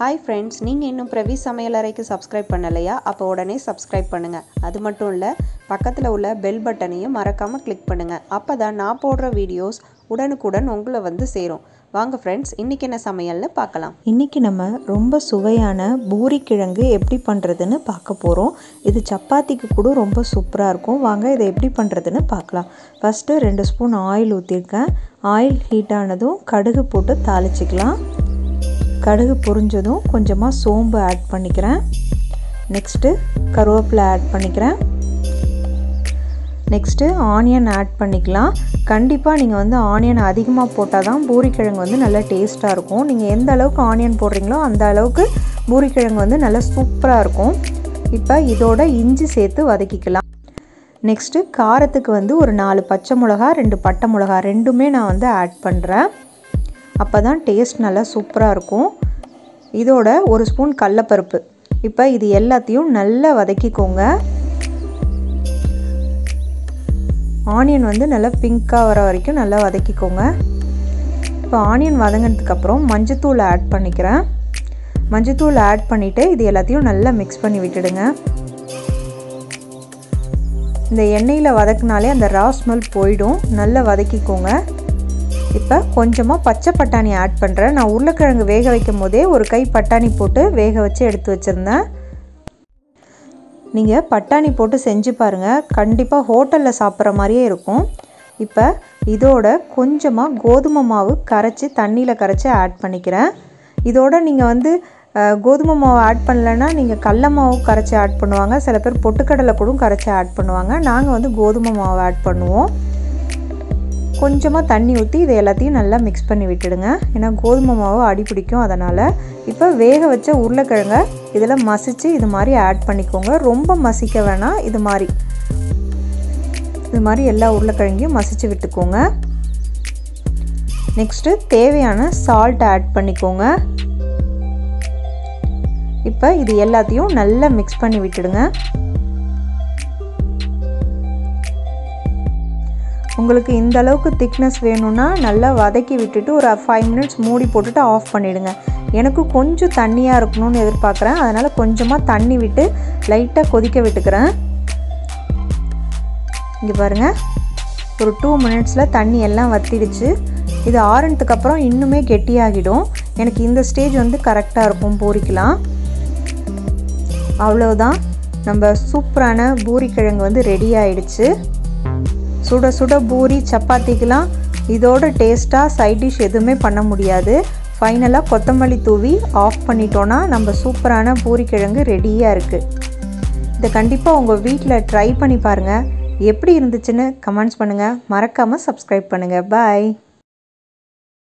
hi friends நீங்கள் இன்னும் Pravi சமையலறைக்கு subscribe பண்ணலையா அப்போ உடனே சப்ஸ்கிரைப் பண்ணுங்கள் அது மட்டும் இல்லை பக்கத்தில் உள்ள பெல் பட்டனையும் மறக்காமல் கிளிக் பண்ணுங்கள் அப்போ தான் நான் போடுற வீடியோஸ் உடனுக்குடன் உங்களை வந்து சேரும் வாங்க ஃப்ரெண்ட்ஸ் இன்றைக்கி என்ன சமையல்னு பார்க்கலாம் இன்றைக்கி நம்ம ரொம்ப சுவையான பூரிக்கிழங்கு எப்படி பண்ணுறதுன்னு பார்க்க போகிறோம் இது சப்பாத்திக்கு கூட ரொம்ப சூப்பராக இருக்கும் வாங்க இதை எப்படி பண்ணுறதுன்னு பார்க்கலாம் ஃபஸ்ட்டு ரெண்டு ஸ்பூன் ஆயில் ஊற்றிருக்கேன் ஆயில் ஹீட் ஆனதும் கடுகு போட்டு தாளிச்சிக்கலாம் கடுகு பொரிஞ்சதும் கொஞ்சமாக சோம்பு ஆட் பண்ணிக்கிறேன் நெக்ஸ்ட்டு கருவேப்பிலை ஆட் பண்ணிக்கிறேன் நெக்ஸ்ட்டு ஆனியன் ஆட் பண்ணிக்கலாம் கண்டிப்பாக நீங்கள் வந்து ஆனியன் அதிகமாக போட்டால் தான் பூரிக்கிழங்கு வந்து நல்லா டேஸ்ட்டாக இருக்கும் நீங்கள் எந்த அளவுக்கு ஆனியன் போடுறீங்களோ அந்த அளவுக்கு பூரிக்கிழங்கு வந்து நல்லா சூப்பராக இருக்கும் இப்போ இதோட இஞ்சி சேர்த்து வதக்கிக்கலாம் நெக்ஸ்ட்டு காரத்துக்கு வந்து ஒரு நாலு பச்சை மிளகா ரெண்டு பட்டை மிளகா ரெண்டுமே நான் வந்து ஆட் பண்ணுறேன் அப்போ தான் டேஸ்ட் நல்லா சூப்பராக இருக்கும் இதோட ஒரு ஸ்பூன் கடலப்பருப்பு இப்போ இது எல்லாத்தையும் நல்லா வதக்கிக்கோங்க ஆனியன் வந்து நல்லா பிங்க்காக வர வரைக்கும் நல்லா வதக்கிக்கோங்க இப்போ ஆனியன் வதங்கினதுக்கப்புறம் மஞ்சத்தூள் ஆட் பண்ணிக்கிறேன் மஞ்சத்தூள் ஆட் பண்ணிவிட்டு இது எல்லாத்தையும் நல்லா மிக்ஸ் பண்ணி விட்டுடுங்க இந்த எண்ணெயில் வதக்குனாலே அந்த ரா ஸ்மெல் போயிடும் நல்லா வதக்கிக்கோங்க இப்போ கொஞ்சமாக பச்சை பட்டாணி ஆட் பண்ணுறேன் நான் உருளைக்கிழங்கு வேக வைக்கும் போதே ஒரு கை பட்டாணி போட்டு வேக வச்சு எடுத்து வச்சுருந்தேன் நீங்கள் பட்டாணி போட்டு செஞ்சு பாருங்கள் கண்டிப்பாக ஹோட்டலில் சாப்பிட்ற மாதிரியே இருக்கும் இப்போ இதோட கொஞ்சமாக கோதுமை மாவு கரைச்சி தண்ணியில் கரைச்சி ஆட் பண்ணிக்கிறேன் இதோட நீங்கள் வந்து கோதுமை மாவு ஆட் பண்ணலைன்னா நீங்கள் கடல மாவு கரைச்சி ஆட் பண்ணுவாங்க சில பேர் பொட்டுக்கடலை கூட கரைச்சி ஆட் பண்ணுவாங்க நாங்கள் வந்து கோதுமை மாவு ஆட் பண்ணுவோம் கொஞ்சமாக தண்ணி ஊற்றி இதை எல்லாத்தையும் நல்லா மிக்ஸ் பண்ணி விட்டுடுங்க ஏன்னா கோதுமை மாவு அடி பிடிக்கும் அதனால் இப்போ வேக வச்ச உருளைக்கிழங்க இதில் மசித்து இது மாதிரி ஆட் பண்ணிக்கோங்க ரொம்ப மசிக்க வேணாம் இது மாதிரி இது மாதிரி எல்லா உருளைக்கிழங்கையும் மசித்து விட்டுக்கோங்க நெக்ஸ்ட்டு தேவையான சால்ட் ஆட் பண்ணிக்கோங்க இப்போ இது எல்லாத்தையும் நல்லா மிக்ஸ் பண்ணி விட்டுடுங்க உங்களுக்கு இந்த அளவுக்கு திக்னஸ் வேணும்னா நல்லா வதக்கி விட்டுட்டு ஒரு ஃபைவ் மினிட்ஸ் மூடி போட்டுட்டு ஆஃப் பண்ணிவிடுங்க எனக்கு கொஞ்சம் தண்ணியாக இருக்கணும்னு எதிர்பார்க்குறேன் அதனால் கொஞ்சமாக தண்ணி விட்டு லைட்டாக கொதிக்க விட்டுக்கிறேன் இங்கே பாருங்கள் ஒரு டூ மினிட்ஸில் தண்ணி எல்லாம் வத்திடுச்சு இது ஆறுனதுக்கப்புறம் இன்னுமே கெட்டியாகிடும் எனக்கு இந்த ஸ்டேஜ் வந்து கரெக்டாக இருக்கும் பூரிக்கலாம் அவ்வளோதான் நம்ம சூப்பரான பூரிக்கிழங்கு வந்து ரெடி ஆயிடுச்சு சுட சுட பூரி சப்பாத்திக்கெலாம் இதோட டேஸ்ட்டாக சைட் டிஷ் எதுவுமே பண்ண முடியாது ஃபைனலாக கொத்தமல்லி தூவி ஆஃப் பண்ணிட்டோன்னா நம்ம சூப்பரான பூரிக்கிழங்கு ரெடியாக இருக்குது இதை கண்டிப்பாக உங்கள் வீட்டில் ட்ரை பண்ணி பாருங்கள் எப்படி இருந்துச்சுன்னு கமெண்ட்ஸ் பண்ணுங்கள் மறக்காமல் சப்ஸ்கிரைப் பண்ணுங்கள் பாய்